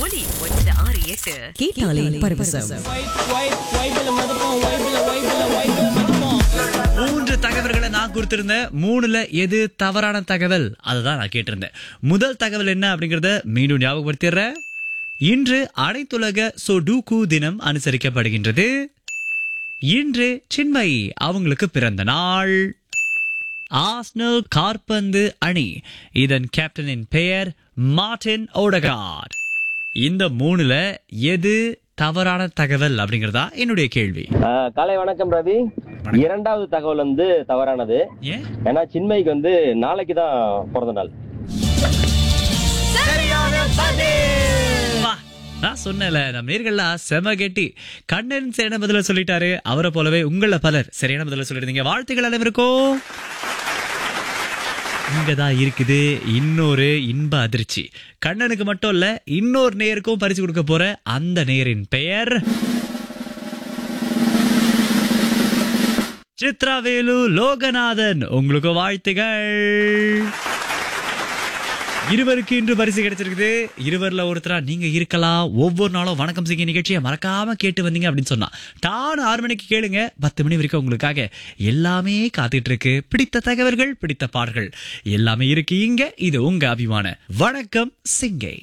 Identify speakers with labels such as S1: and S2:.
S1: ஒலி ஒன்று ஆறு எட்டு
S2: கேட்டாலே பரவசம்
S3: மூன்று தகவல்களை நான் கொடுத்திருந்தேன் மூணுல எது தவறான தகவல் அதுதான் நான் கேட்டிருந்தேன் முதல் தகவல் என்ன அப்படிங்கறத மீண்டும் ஞாபகப்படுத்திடுறேன் இன்று அனைத்துலக சொடூகு தினம் அனுசரிக்கப்படுகின்றது இன்று சின்மயி அவங்களுக்கு பிறந்த நாள் ஆஸ்னல் கார்பந்து அணி இதன் கேப்டனின் பெயர் மார்டின் ஓடகார்ட் இந்த மூணுல எது தவறான தகவல் அப்படிங்கறதா என்னுடைய கேள்வி
S4: ஆ, காலை வணக்கம் ரவி இரண்டாவது தகவல் வந்து தவறானது
S3: ஏன்
S4: ஏன்னா சின்மைக்கு வந்து நாளைக்கு தான் பிறந்த நாள்
S3: வா, நான் சொன்னேன்ல நம்ம நேர்கள்லாம் செம கெட்டி கண்ணன் சரியான பதில சொல்லிட்டாரு அவரை போலவே உங்கள பலர் சரியான பதில சொல்லிருந்தீங்க வாழ்த்துக்கள் அனைவருக்கும் இங்கதான் இருக்குது இன்னொரு இன்ப அதிர்ச்சி கண்ணனுக்கு மட்டும் இல்ல இன்னொரு நேருக்கும் பரிசு கொடுக்க போற அந்த நேரின் பெயர் சித்ராவேலு லோகநாதன் உங்களுக்கு வாழ்த்துகள் இருவருக்கு இன்று பரிசு கிடைச்சிருக்குது இருவர்ல ஒருத்தரா நீங்க இருக்கலாம் ஒவ்வொரு நாளும் வணக்கம் சிங்க நிகழ்ச்சியை மறக்காம கேட்டு வந்தீங்க அப்படின்னு சொன்னா டான் ஆறு மணிக்கு கேளுங்க பத்து மணி வரைக்கும் உங்களுக்காக எல்லாமே காத்துட்டு இருக்கு பிடித்த தகவல்கள் பிடித்த பாடல்கள் எல்லாமே இருக்கு இங்க இது உங்க அபிமான வணக்கம் சிங்கை